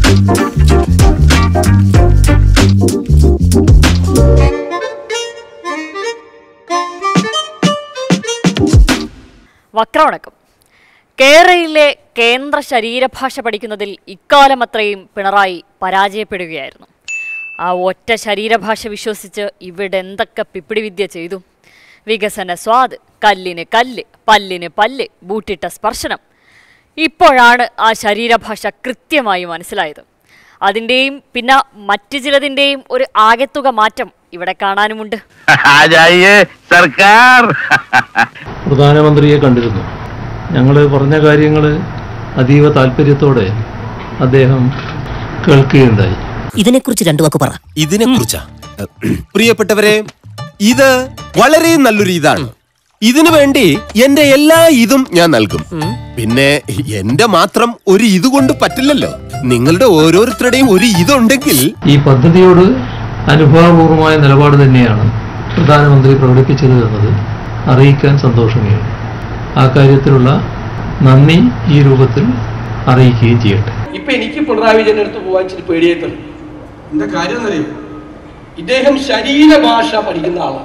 വക്രവണക്കം കേരളയിലെ കേന്ദ്ര ശരീരഭാഷ പഠിക്കുന്നതിൽ ഇക്കാലം അത്രയും പിണറായി പരാജയപ്പെടുകയായിരുന്നു ആ ഒറ്റ ശരീരഭാഷ വിശ്വസിച്ച് ഇവിടെ എന്തൊക്കെ പിപ്പിടി വിദ്യ ചെയ്തു വികസന സ്വാദ് കല്ലിന് കല്ല് പല്ലിന് പല്ല് ബൂട്ടിട്ട സ്പർശനം ഇപ്പോഴാണ് ആ ശരീരഭാഷ കൃത്യമായി മനസ്സിലായത് അതിൻ്റെയും പിന്നെ മറ്റു ചിലതിൻ്റെയും ഒരു ആകെത്തുക മാറ്റം ഇവിടെ കാണാനുമുണ്ട് आ जाइए सरकार പ്രധാനമന്ത്രിയെ കണ്ടിരുന്നു ഞങ്ങൾ പറഞ്ഞ കാര്യങ്ങൾ അതീവ താല്പര്യത്തോടെ അദ്ദേഹം കേൾക്കുകയുണ്ടായി ഇതിനെക്കുറിച്ച് രണ്ടു വാക്ക് പറ ഇതിനെ കുറിച്ചാ പ്രിയപ്പെട്ടവരെ ഇത് വളരെ നല്ലൊരു ഇതാണ് ഇതിനു വേണ്ടി എന്റെ എല്ലാ ഇതും ഞാൻ നൽകും പിന്നെ എന്റെ മാത്രം ഒരു ഇത് കൊണ്ട് പറ്റില്ലല്ലോ നിങ്ങളുടെ ഓരോരുത്തരുടെയും ഒരു ഇതുണ്ടെങ്കിൽ ഈ പദ്ധതിയോട് അനുഭാവപൂർവമായ നിലപാട് തന്നെയാണ് പ്രധാനമന്ത്രി പ്രകടിപ്പിച്ചത് എന്നത് അറിയിക്കാൻ സന്തോഷമേയുള്ളൂ ആ കാര്യത്തിലുള്ള നന്ദി ഈ രൂപത്തിൽ അറിയിക്കുകയും ചെയ്യട്ടെ ഇപ്പൊ എനിക്ക് പിണറായി വിജയന്റെ അടുത്ത് പോകാൻ ഇച്ചിരി പേടിയായിട്ടുണ്ട് എന്താ കാര്യം എന്നറിയോ ഇദ്ദേഹം ശരീരഭാഷ പഠിക്കുന്ന ആളാണ്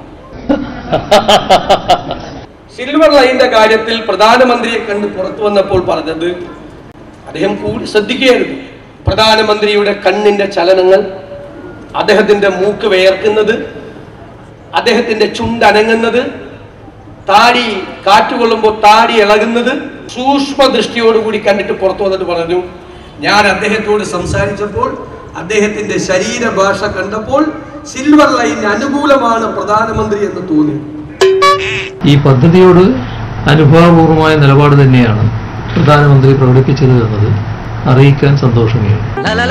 സിൽവർ ലൈനിന്റെ കാര്യത്തിൽ പ്രധാനമന്ത്രിയെ കണ്ട് പുറത്തു വന്നപ്പോൾ പറഞ്ഞത് അദ്ദേഹം കൂടി ശ്രദ്ധിക്കുകയായിരുന്നു പ്രധാനമന്ത്രിയുടെ കണ്ണിന്റെ ചലനങ്ങൾ അദ്ദേഹത്തിന്റെ മൂക്ക് വേർക്കുന്നത് അദ്ദേഹത്തിന്റെ ചുണ്ടനങ്ങുന്നത് താടി കാറ്റുകൊള്ളുമ്പോൾ താടി ഇളകുന്നത് സൂക്ഷ്മ ദൃഷ്ടിയോടുകൂടി കണ്ടിട്ട് പുറത്തു വന്നിട്ട് പറഞ്ഞു ഞാൻ അദ്ദേഹത്തോട് സംസാരിച്ചപ്പോൾ അദ്ദേഹത്തിന്റെ ശരീരഭാഷ കണ്ടപ്പോൾ സിൽവർ ലൈനിന് അനുകൂലമാണ് പ്രധാനമന്ത്രി എന്ന് തോന്നി ഈ പദ്ധതിയോട് അനുഭാവപൂർവമായ നിലപാട് തന്നെയാണ് പ്രധാനമന്ത്രി പ്രകടിപ്പിച്ചത് എന്നത് അറിയിക്കാൻ സന്തോഷമേയുള്ളൂ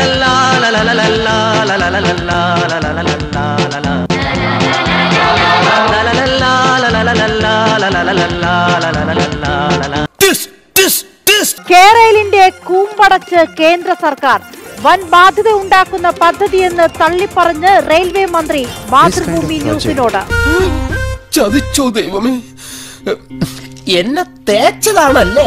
ടിസ്, ടിസ്, ടിസ്. കേരളിന്റെ കൂമ്പടച്ച് കേന്ദ്ര സർക്കാർ വൻ ബാധ്യത ഉണ്ടാക്കുന്ന പദ്ധതിയെന്ന് തള്ളിപ്പറഞ്ഞ് റെയിൽവേ മന്ത്രി മാതൃഭൂമി ന്യൂസിനോട് ചതിച്ചോ ദൈവമേ എന്നെ തേച്ചതാണല്ലേ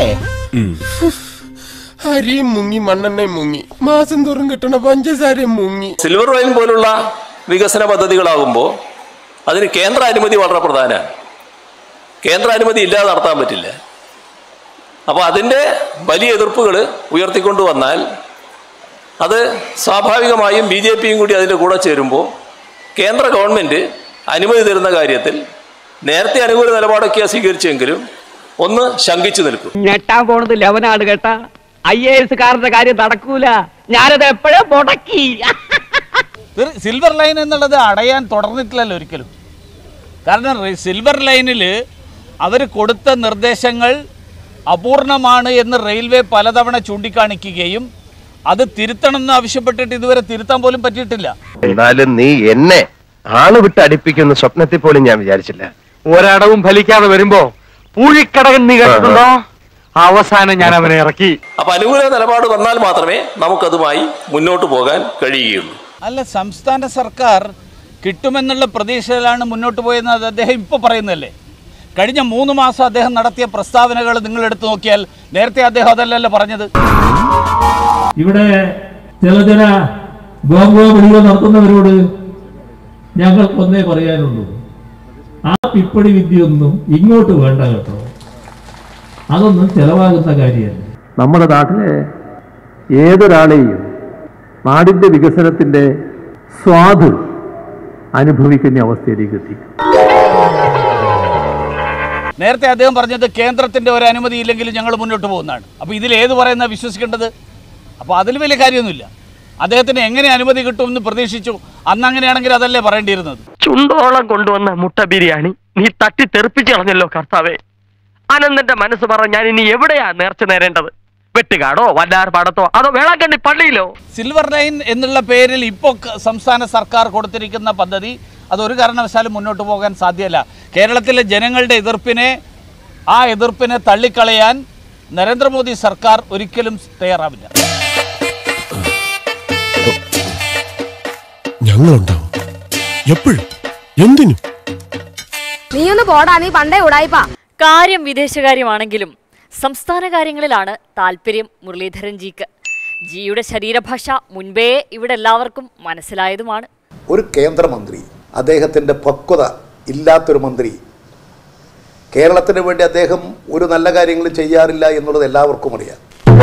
അരിയും മുങ്ങി മണ്ണെണ്ണയും മുങ്ങി മാസം തോറും കിട്ടണ പഞ്ചസാരയും മുങ്ങി സിൽവർ ലൈൻ പോലുള്ള വികസന പദ്ധതികളാകുമ്പോൾ അതിന് കേന്ദ്ര അനുമതി വളരെ പ്രധാനമാണ് കേന്ദ്ര അനുമതി ഇല്ലാതെ നടത്താൻ പറ്റില്ല അപ്പോൾ അതിൻ്റെ വലിയ എതിർപ്പുകൾ ഉയർത്തിക്കൊണ്ടു വന്നാൽ അത് സ്വാഭാവികമായും ബി ജെ പിയും കൂടി അതിൻ്റെ കൂടെ ചേരുമ്പോൾ കേന്ദ്ര ഗവൺമെൻറ് അനുമതി തരുന്ന കാര്യത്തിൽ നേരത്തെ അനുകൂല നിലപാടൊക്കെയാണ് സ്വീകരിച്ചെങ്കിലും ഒന്ന് ശങ്കിച്ചു നിൽക്കും ഞെട്ടാൻ പോണത് ലെവനാണ് കേട്ടാ ഐ എ എസ് കാരന്റെ കാര്യം നടക്കൂല ഞാനത് എപ്പോഴും മുടക്കി സിൽവർ ലൈൻ എന്നുള്ളത് അടയാൻ തുടർന്നിട്ടില്ലല്ലോ ഒരിക്കലും കാരണം റി- സിൽവർ ലൈനിൽ അവർ കൊടുത്ത നിർദ്ദേശങ്ങൾ അപൂർണമാണ് എന്ന് റെയിൽവേ പലതവണ ചൂണ്ടിക്കാണിക്കുകയും അത് തിരുത്തണമെന്ന് ആവശ്യപ്പെട്ടിട്ട് ഇതുവരെ തിരുത്താൻ പോലും പറ്റിയിട്ടില്ല എന്നാലും നീ എന്നെ ആള് വിട്ട് അടിപ്പിക്കുന്ന സ്വപ്നത്തിൽ പോലും ഞാൻ വിചാരിച്ചില്ല ഒരടവും ഫലിക്കാതെ വരുമ്പോ പൂഴിക്കടകൻ നീ കേട്ടിട്ടുണ്ടോ അവസാനം ഞാൻ അവനെ ഇറക്കി അപ്പോൾ അനുകൂല നിലപാട് വന്നാൽ മാത്രമേ നമുക്കതുമായി മുന്നോട്ട് പോകാൻ കഴിയുകയുള്ളൂ അല്ല സംസ്ഥാന സർക്കാർ കിട്ടുമെന്നുള്ള പ്രതീക്ഷയിലാണ് മുന്നോട്ട് പോയെന്ന് അത് അദ്ദേഹം ഇപ്പോൾ പറയുന്നതല്ലേ കഴിഞ്ഞ മൂന്ന് മാസം അദ്ദേഹം നടത്തിയ പ്രസ്താവനകൾ നിങ്ങൾ എടുത്തു നോക്കിയാൽ നേരത്തെ അദ്ദേഹം അതല്ലല്ലോ പറഞ്ഞത് ഇവിടെ ചില ചില ഗോംഗോ വിളികൾ നടത്തുന്നവരോട് ഞങ്ങൾക്കൊന്നേ പറയാനുള്ളൂ ആ പിപ്പടി വിദ്യയൊന്നും ഇങ്ങോട്ട് വേണ്ട കേട്ടോ അതൊന്നും ചെലവാകുന്ന കാര്യമല്ല നമ്മുടെ നാട്ടിലെ ഏതൊരാളെയും നാടിന്റെ വികസനത്തിന്റെ സ്വാദ് അനുഭവിക്കുന്ന അവസ്ഥയിലേക്ക് എത്തി നേരത്തെ അദ്ദേഹം പറഞ്ഞത് കേന്ദ്രത്തിന്റെ ഒരു അനുമതി ഇല്ലെങ്കിൽ ഞങ്ങൾ മുന്നോട്ട് പോകുന്നതാണ് അപ്പോൾ ഇതിൽ ഏത് പറയുന്ന വിശ്വസിക്കേണ്ടത് അപ്പോൾ അതിൽ വലിയ കാര്യമൊന്നുമില്ല അദ്ദേഹത്തിന് എങ്ങനെ അനുമതി കിട്ടുമെന്ന് പ്രതീക്ഷിച്ചു അന്ന് അങ്ങനെയാണെങ്കിൽ അതല്ലേ പറയേണ്ടിയിരുന്നത് ചുണ്ടോളം കൊണ്ടുവന്ന മുട്ട ബിരിയാണി നീ തട്ടി തെറിപ്പിച്ച് കളഞ്ഞല്ലോ കർത്താവേ അനന്തന്റെ മനസ്സ് പറ ഞാൻ ഇനി എവിടെയാ നേർച്ച നേരേണ്ടത് വെട്ടുകാടോ വല്ലാർപാടത്തോ അതോ വേളാങ്കണ്ണി പള്ളിയിലോ സിൽവർ ലൈൻ എന്നുള്ള പേരിൽ ഇപ്പോൾ ക- സംസ്ഥാന സർക്കാർ കൊടുത്തിരിക്കുന്ന പദ്ധതി അതൊരു കാരണവശാലും മുന്നോട്ട് പോകാൻ സാധ്യമല്ല കേരളത്തിലെ ജനങ്ങളുടെ എതിർപ്പിനെ ആ എതിർപ്പിനെ തള്ളിക്കളയാൻ നരേന്ദ്രമോദി സർക്കാർ ഒരിക്കലും തയ്യാറാവില്ല ഞങ്ങളുണ്ടാവും എപ്പോഴും എന്തിനും നീ ഒന്ന് പോടാ നീ പണ്ടേ ഉടായിപ്പാ കാര്യം വിദേശകാര്യമാണെങ്കിലും സംസ്ഥാന കാര്യങ്ങളിലാണ് താല്പര്യം മുരളീധരൻ ജിക്ക് ജിയുടെ ശരീരഭാഷ മുൻപേ ഇവിടെ എല്ലാവർക്കും മനസ്സിലായതുമാണ് ഒരു കേന്ദ്രമന്ത്രി അദ്ദേഹത്തിൻ്റെ പക്വത ഇല്ലാത്തൊരു മന്ത്രി കേരളത്തിന് വേണ്ടി അദ്ദേഹം ഒരു നല്ല കാര്യങ്ങൾ ചെയ്യാറില്ല എന്നുള്ളത് എല്ലാവർക്കും അറിയാം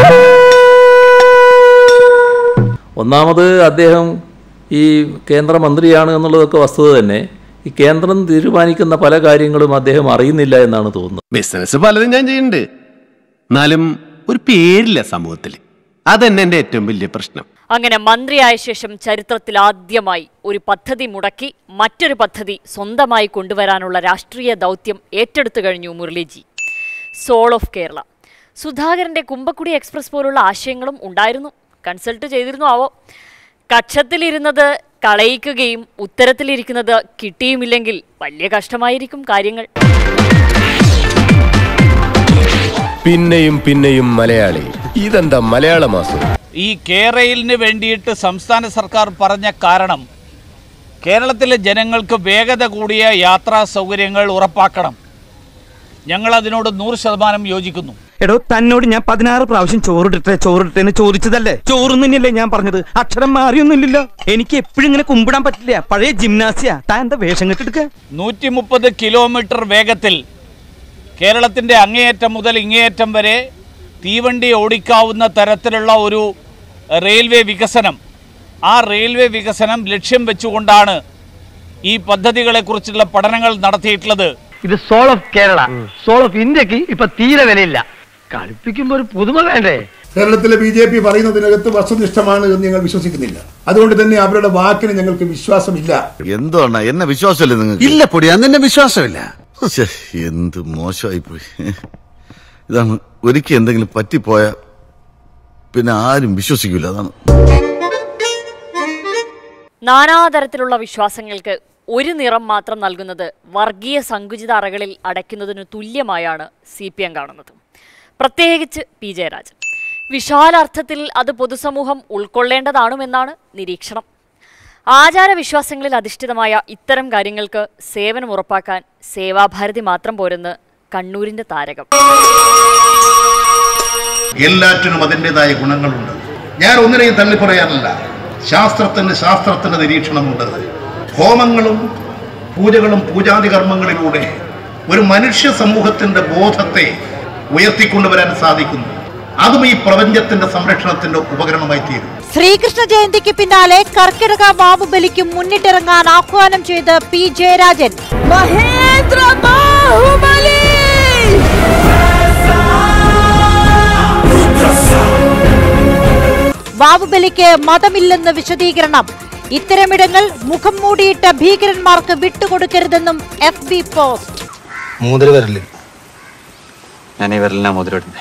ഒന്നാമത് അദ്ദേഹം ഈ കേന്ദ്രമന്ത്രിയാണ് എന്നുള്ളതൊക്കെ വസ്തുത തന്നെ ഈ കേന്ദ്രം തീരുമാനിക്കുന്ന പല കാര്യങ്ങളും അദ്ദേഹം അറിയുന്നില്ല എന്നാണ് തോന്നുന്നത് ബിസിനസ് പലതും ഞാൻ ചെയ്യുന്നുണ്ട് എന്നാലും ഒരു പേരില്ല സമൂഹത്തിൽ അതന്നെ എന്റെ ഏറ്റവും വലിയ പ്രശ്നം അങ്ങനെ മന്ത്രിയായ ശേഷം ചരിത്രത്തിൽ ആദ്യമായി ഒരു പദ്ധതി മുടക്കി മറ്റൊരു പദ്ധതി സ്വന്തമായി കൊണ്ടുവരാനുള്ള രാഷ്ട്രീയ ദൗത്യം ഏറ്റെടുത്തു കഴിഞ്ഞു മുരളീജി സോൾ ഓഫ് കേരള സുധാകരന്റെ കുമ്പക്കുടി എക്സ്പ്രസ് പോലുള്ള ആശയങ്ങളും ഉണ്ടായിരുന്നു കൺസൾട്ട് ചെയ്തിരുന്നു ആവോ കക്ഷത്തിലിരുന്നത് കളയിക്കുകയും ഉത്തരത്തിലിരിക്കുന്നത് കിട്ടിയുമില്ലെങ്കിൽ വലിയ കഷ്ടമായിരിക്കും കാര്യങ്ങൾ പിന്നെയും പിന്നെയും മലയാളി ഇതെന്താ മലയാള മാസം ഈ കേരളിന് വേണ്ടിയിട്ട് സംസ്ഥാന സർക്കാർ പറഞ്ഞ കാരണം കേരളത്തിലെ ജനങ്ങൾക്ക് വേഗത കൂടിയ യാത്രാ സൗകര്യങ്ങൾ ഉറപ്പാക്കണം ഞങ്ങൾ അതിനോട് നൂറ് ശതമാനം യോജിക്കുന്നു എടോ തന്നോട് ഞാൻ പതിനാറ് പ്രാവശ്യം ചോറിട്ടെ ചോറിട്ടെ എന്ന് ചോദിച്ചതല്ലേ ചോറൊന്നുമില്ലേ ഞാൻ പറഞ്ഞത് അക്ഷരം മാറിയൊന്നുമില്ലല്ലോ എനിക്ക് എപ്പോഴും ഇങ്ങനെ കുമ്പിടാൻ പറ്റില്ല പഴയ ജിംനാസിയ താൻ എന്താ വേഷം കെട്ടെടുക്ക നൂറ്റി മുപ്പത് കിലോമീറ്റർ വേഗത്തിൽ കേരളത്തിൻ്റെ അങ്ങേയറ്റം മുതൽ ഇങ്ങേയറ്റം വരെ തീവണ്ടി ഓടിക്കാവുന്ന തരത്തിലുള്ള ഒരു റെയിൽവേ വികസനം ആ റെയിൽവേ വികസനം ലക്ഷ്യം വെച്ചുകൊണ്ടാണ് ഈ പദ്ധതികളെക്കുറിച്ചുള്ള പഠനങ്ങൾ നടത്തിയിട്ടുള്ളത് ഇത് soul of Kerala soul of ഇന്ത്യക്ക് ഇപ്പൊ തീരെ വിലയില്ല കളിപ്പിക്കുമ്പോ ഒരു പുതുമ വേണ്ടേ കേരളത്തിലെ ബി ജെ പി പറയുന്നതിനകത്ത് വസ്തുനിഷ്ഠമാണ് എന്ന് ഞങ്ങൾ വിശ്വസിക്കുന്നില്ല അതുകൊണ്ട് തന്നെ അവരുടെ വാക്കിന് ഞങ്ങൾക്ക് വിശ്വാസമില്ല എന്തോണ്ണ എന്നെ വിശ്വാസമില്ല നിങ്ങൾക്ക് ഇല്ല പൊടി അന്നെ വിശ്വാസമില്ല ശ്ശെ, എന്ത് മോശമായി പോയി ഇതാണ് ഒരിക്കൽ എന്തെങ്കിലും പറ്റിപ്പോയ പിന്നെ ആരും വിശ്വസിക്കില്ല അതാണ് നാനാതരത്തിലുള്ള വിശ്വാസങ്ങൾക്ക് ഒരു നിറം മാത്രം നൽകുന്നത് വർഗീയ സങ്കുചിത അറകളിൽ അടയ്ക്കുന്നതിനു തുല്യമായാണ് സി പി എം കാണുന്നത് പ്രത്യേകിച്ച് പി ജയരാജൻ വിശാലാർത്ഥത്തിൽ അത് പൊതുസമൂഹം ഉൾക്കൊള്ളേണ്ടതാണുമെന്നാണ് നിരീക്ഷണം ആചാരവിശ്വാസങ്ങളിൽ അധിഷ്ഠിതമായ ഇത്തരം കാര്യങ്ങൾക്ക് സേവനം ഉറപ്പാക്കാൻ സേവാഭാരതി മാത്രം പോരെന്ന് കണ്ണൂരിന്റെ താരകം എല്ലാറ്റിനും അതിൻ്റെതായ ഗുണങ്ങളുണ്ട് ഞാൻ ഒന്നിനെയും തള്ളി പറയാനല്ല ശാസ്ത്രത്തിന് ശാസ്ത്രത്തിന്റെ നിരീക്ഷണമുണ്ട് ഹോമങ്ങളും പൂജകളും പൂജാതി കർമ്മങ്ങളിലൂടെ ഒരു മനുഷ്യ സമൂഹത്തിന്റെ ബോധത്തെ ഉയർത്തിക്കൊണ്ടുവരാൻ സാധിക്കുന്നു അതും ഈ പ്രപഞ്ചത്തിന്റെ സംരക്ഷണത്തിന്റെ ഉപകരണമായി തീരും ശ്രീകൃഷ്ണ ജയന്തിക്ക് പിന്നാലെ കർക്കിടക ബാബുബലിക്കും മുന്നിട്ടിറങ്ങാൻ ആഹ്വാനം ചെയ്ത് പി ജയരാജൻ മഹേന്ദ്ര ബാഹുബലി ബാബുബലിക്ക് മതമില്ലെന്ന് വിശദീകരണം ഇത്തരമിടങ്ങൾ മുഖം മൂടിയിട്ട ഭീകരന്മാർക്ക് വിട്ടുകൊടുക്കരുതെന്നും എഫ് ബി പോസ്റ്റ് മൂതിര വരല് ഞാൻ ഈ വരലിനാ മുതിരിടുന്നത്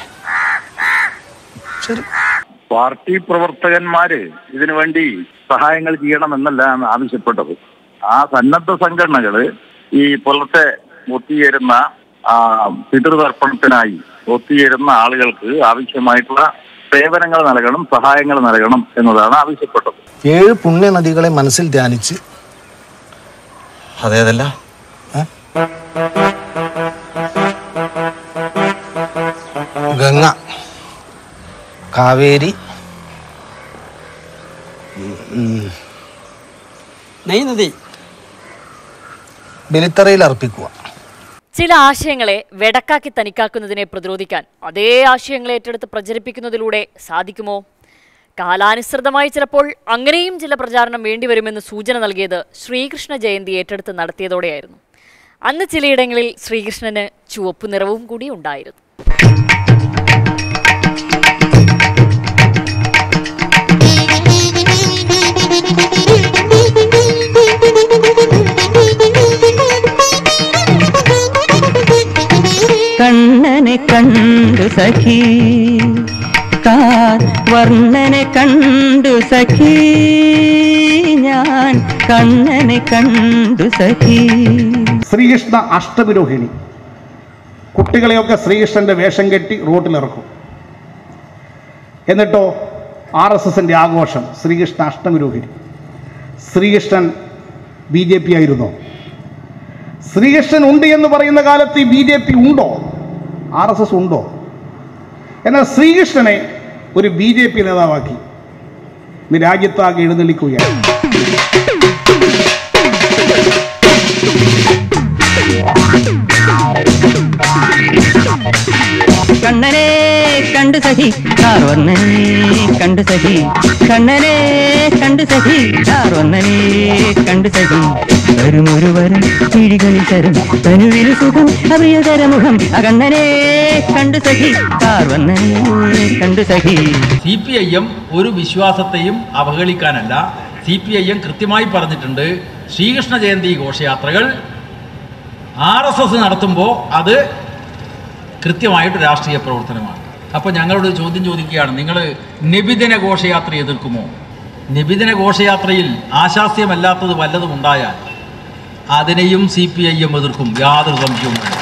പാർട്ടി പ്രവർത്തകന്മാര് ഇതിനു വേണ്ടി സഹായങ്ങൾ ചെയ്യണമെന്നല്ല ആണ് ആവശ്യപ്പെട്ടത് ആ സന്നദ്ധ സംഘടനകള് ഈ പുലർത്തെ ഒത്തുചേരുന്ന ആ, പിതൃതർപ്പണത്തിനായി ഒത്തുചേരുന്ന ആളുകൾക്ക് ആവശ്യമായിട്ടുള്ള സേവനങ്ങൾ നൽകണം സഹായങ്ങൾ നൽകണം എന്നതാണ് ആവശ്യപ്പെട്ടത് ഏഴ് പുണ്യ നദികളെ മനസ്സിൽ ധ്യാനിച്ച് അതേതല്ല ഗംഗ കാവേരി നദി ബലിത്തറയിൽ അർപ്പിക്കുക ചില ആശയങ്ങളെ വെടക്കാക്കി തനിക്കാക്കുന്നതിനെ പ്രതിരോധിക്കാൻ അതേ ആശയങ്ങളെ ഏറ്റെടുത്ത് പ്രചരിപ്പിക്കുന്നതിലൂടെ സാധിക്കുമോ കാലാനുസൃതമായി ചിലപ്പോൾ അങ്ങനെയും ചില പ്രചാരണം വേണ്ടിവരുമെന്ന് സൂചന നൽകിയത് ശ്രീകൃഷ്ണ ജയന്തി ഏറ്റെടുത്ത് നടത്തിയതോടെയായിരുന്നു അന്ന് ചിലയിടങ്ങളിൽ ശ്രീകൃഷ്ണന് ചുവപ്പ് നിറവും കൂടി ഉണ്ടായിരുന്നു കണ്ണനെ കണ്ടു സഖി താൻ വർണ്ണനെ കണ്ടു സഖി ഞാൻ കണ്ണനെ കണ്ടു സഖി ശ്രീകൃഷ്ണ അഷ്ടവിരോഹിണി കുട്ടികളെയൊക്കെ ശ്രീകൃഷ്ണന്റെ വേഷം കെട്ടി റോട്ടിലിറക്കും എന്നിട്ടോ ആർ എസ് എസിൻ്റെ ആഘോഷം ശ്രീകൃഷ്ണ അഷ്ടവിരോഹിണി ശ്രീകൃഷ്ണൻ ബി ജെ പി ആയിരുന്നോ ശ്രീകൃഷ്ണൻ ഉണ്ട് എന്ന് പറയുന്ന കാലത്ത് ഈ ബി ജെ പി ഉണ്ടോ ആർ എസ് എസ് ഉണ്ടോ എന്നാൽ ശ്രീകൃഷ്ണനെ ഒരു ബി ജെ പി നേതാവാക്കി ഇന്ന് രാജ്യത്താകെ എഴുന്നള്ളിക്കുകയാണ് കണ്ണനെ കണ്ടു സഖി കാർവണ്ണനെ കണ്ടു സഖി കണ്ണനെ കണ്ടു സഖി കാർവണ്ണനെ കണ്ടു സഖി വരും ഒരു വരും കിഴികളിൽ തരും തനുവിൽ സുഖം അഭയകര മുഖം അകണ്ണനെ കണ്ടു സഖി കാർവണ്ണനെ കണ്ടു സഖി സി പി ഐ എം ഒരു വിശ്വാസത്തെയും അവഹേളിക്കാനല്ല സി പി ഐ എം കൃത്യമായി പറഞ്ഞിട്ടുണ്ട് ശ്രീകൃഷ്ണ ജയന്തി ഘോഷയാത്രകൾ ആർ എസ് എസ് നടത്തുമ്പോൾ അത് കൃത്യമായിട്ട് രാഷ്ട്രീയ പ്രവർത്തനമാണ് അപ്പോൾ ഞങ്ങളോട് ചോദ്യം ചോദിക്കുകയാണ് നിങ്ങൾ നിബിദിന ഘോഷയാത്ര എതിർക്കുമോ നിബിദിന ഘോഷയാത്രയിൽ ആശാസ്യമല്ലാത്തത് വല്ലതും ഉണ്ടായാൽ അതിനെയും സി പി ഐ എം എതിർക്കും യാതൊരു സംശയവും വേണ്ട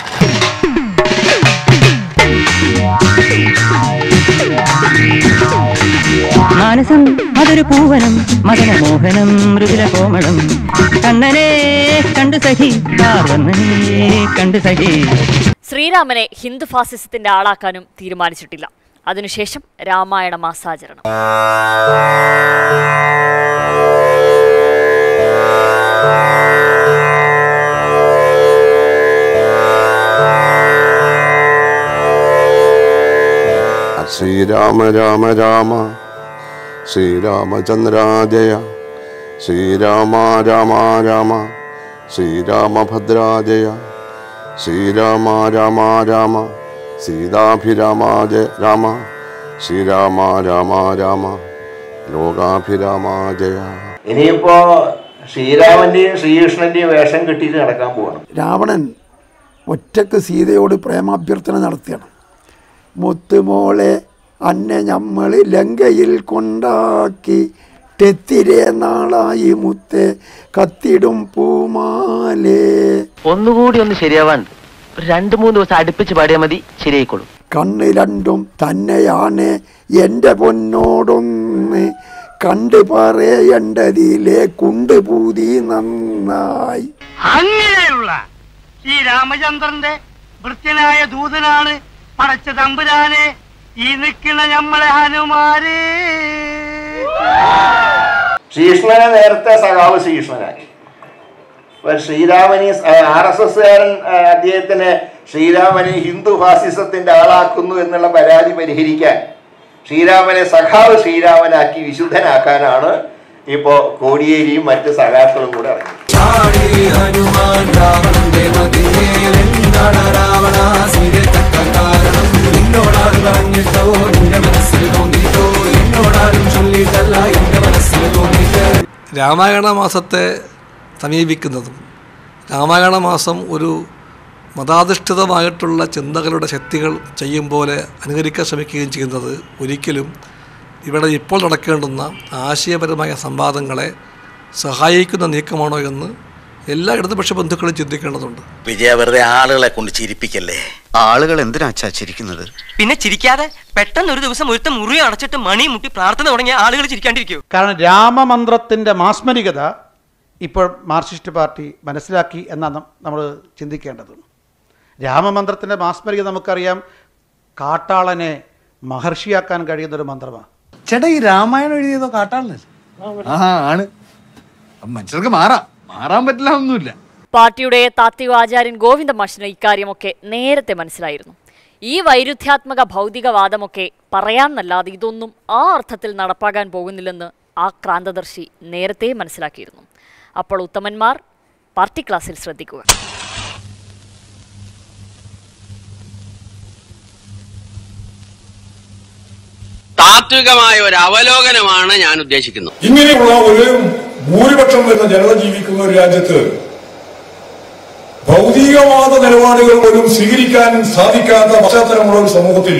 മാനസം അതൊരു പൂവനം മദനമോഹനം മൃദുല കോമളം കണ്ണനെ കണ്ടു സഖി കാർവണ്ണനെ കണ്ടു സഖി ശ്രീരാമനെ ഹിന്ദു ഫാസിസത്തിന്റെ ആളാക്കാനും തീരുമാനിച്ചിട്ടില്ല അതിനുശേഷം രാമായണ മാസാചരണം ശ്രീരാമ രാമ രാമ ശ്രീരാമചന്ദ്രാജയ ശ്രീരാമ രാമ രാമ ശ്രീരാമഭദ്രാജയ ശ്രീരാമ രാമ രാമ സീതാഭിരാമാജയ രാമ ശ്രീരാമ രാമ രാമ ലോകാഭിരാമാജയ ഇനിയിപ്പോ ശ്രീരാമന്റെയും ശ്രീകൃഷ്ണന്റെയും വേഷം കെട്ടിയിട്ട് നടക്കാൻ പോകണം രാവണൻ ഒറ്റക്ക് സീതയോട് പ്രേമാഭ്യർത്ഥന നടത്തിയാണ് മുത്തുമോളെ അന്നെ ഞമ്മള് ലങ്കയിൽ കൊണ്ടാക്കി തെത്തിരെ നാളായി മുത്തെ കത്തിടും പൂമാലേ ഒന്നുകൂടി ഒന്ന് ശരിയാവാൻ ഒരു രണ്ടു മൂന്ന് ദിവസം അടുപ്പിച്ച് പാടിയാൽ മതി ശരിയായിക്കോളും കണ്ണ് രണ്ടും തന്നെയാണ് എൻ്റെ പൊന്നോടൊന്ന് കണ്ടു പറയേണ്ടതിലെ കുണ്ടുപൂതി നന്നായി അങ്ങനെയുള്ള ഈ രാമചന്ദ്രന്റെ വൃത്യനായ ദൂതനാണ് പടച്ച തമ്പുരാനെ ഈ നിൽക്കുന്ന നമ്മളെ ഹനുമാരേ ശ്രീകൃഷ്ണനെ നേരത്തെ സഖാവ് ശ്രീകൃഷ്ണനാക്കി അപ്പൊ ശ്രീരാമനെ ആർ എസ് എസ്കാരൻ അദ്ദേഹത്തിന് ശ്രീരാമനെ ഹിന്ദു ഫാസിസത്തിന്റെ ആളാക്കുന്നു എന്നുള്ള പരാതി പരിഹരിക്കാൻ ശ്രീരാമനെ സഖാവ് ശ്രീരാമനാക്കി വിശുദ്ധനാക്കാനാണ് ഇപ്പോ കോടിയേരിയും മറ്റ് സഖാക്കളും കൂടെ ഇറങ്ങി രാമായണ മാസത്തെ സമീപിക്കുന്നതും രാമായണ മാസം ഒരു മതാധിഷ്ഠിതമായിട്ടുള്ള ചിന്തകളുടെ ശക്തികൾ ചെയ്യും പോലെ അനുകരിക്കാൻ ശ്രമിക്കുകയും ചെയ്യുന്നത് ഒരിക്കലും ഇവിടെ ഇപ്പോൾ നടക്കേണ്ടുന്ന ആശയപരമായ സംവാദങ്ങളെ സഹായിക്കുന്ന നീക്കമാണോ എന്ന് എല്ലാ ഇടതുപക്ഷ ബന്ധുക്കളും ചിന്തിക്കേണ്ടതുണ്ട് വിജയ വെറുതെ ആളുകളെ കൊണ്ട് ചിരിപ്പിക്കല്ലേ ആളുകൾ എന്തിനാ ചിരിക്കുന്നത് പിന്നെ ചിരിക്കാതെ പെട്ടെന്ന് ഒരു ദിവസം ഒരുത്ത മുറി അടച്ചിട്ട് മണി മുട്ടി പ്രാർത്ഥന തുടങ്ങിയ ആളുകൾ ചിരിക്കാണ്ടിരിക്കോ കാരണം രാമമന്ത്രത്തിൻ്റെ മാസ്മരികത ഇപ്പോൾ മാർക്സിസ്റ്റ് പാർട്ടി മനസ്സിലാക്കി എന്നാണ് നമ്മൾ ചിന്തിക്കേണ്ടത് രാമമന്ത്രത്തിൻ്റെ മാസ്മരികത നമുക്കറിയാം കാട്ടാളനെ മഹർഷിയാക്കാൻ കഴിയുന്നൊരു മന്ത്രമാണ് ചേട്ടാ ഈ രാമായണം എഴുതിയതോ കാട്ടാളനല്ലേ ആ ആണ് മനുഷ്യർക്ക് മാറാം മാറാൻ പറ്റില്ല ഒന്നുമില്ല പാർട്ടിയുടെ താത്വിക ആചാര്യൻ ഗോവിന്ദ മാഷിന് ഇക്കാര്യമൊക്കെ നേരത്തെ മനസ്സിലായിരുന്നു ഈ വൈരുദ്ധ്യാത്മക ഭൗതികവാദമൊക്കെ പറയാന്നല്ലാതെ ഇതൊന്നും ആ അർത്ഥത്തിൽ നടപ്പാകാൻ പോകുന്നില്ലെന്ന് ആ ക്രാന്തദർശി നേരത്തെ മനസ്സിലാക്കിയിരുന്നു അപ്പോൾ ഉത്തമന്മാർ പാർട്ടി ക്ലാസ്സിൽ ശ്രദ്ധിക്കുക താത്വികമായ ഒരു അവലോകനമാണ് ഞാൻ ഉദ്ദേശിക്കുന്നത് ഇങ്ങനെയുള്ള ഒരു ഭൂരിപക്ഷം വരുന്ന ജനത ജീവിക്കുന്ന ഒരു രാജ്യത്ത് ഭൗതികവാദ നിലപാടുകൾ പോലും സ്വീകരിക്കാൻ സാധിക്കാത്ത പശ്ചാത്തലമുള്ള ഒരു സമൂഹത്തിൽ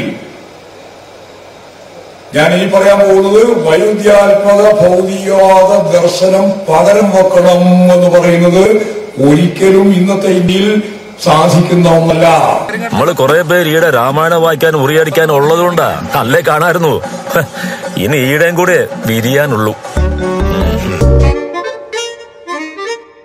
ഞാൻ ഈ പറയാൻ പോകുന്നത് വൈരുദ്ധ്യാത്മക ഭൗതികവാദ ദർശനം പകരം വെക്കണം എന്ന് പറയുന്നത് ഒരിക്കലും ഇന്നത്തെ ഇന്ത്യയിൽ സാധിക്കുന്ന ഒന്നല്ല നമ്മള് കുറെ പേര് ഈടെ രാമായണം വായിക്കാൻ ഉറിയടിക്കാൻ ഉള്ളതുകൊണ്ടാ അല്ലേ കാണായിരുന്നു ഹ, ഇനി ഈടെയും കൂടെ വിരിയാനുള്ളൂ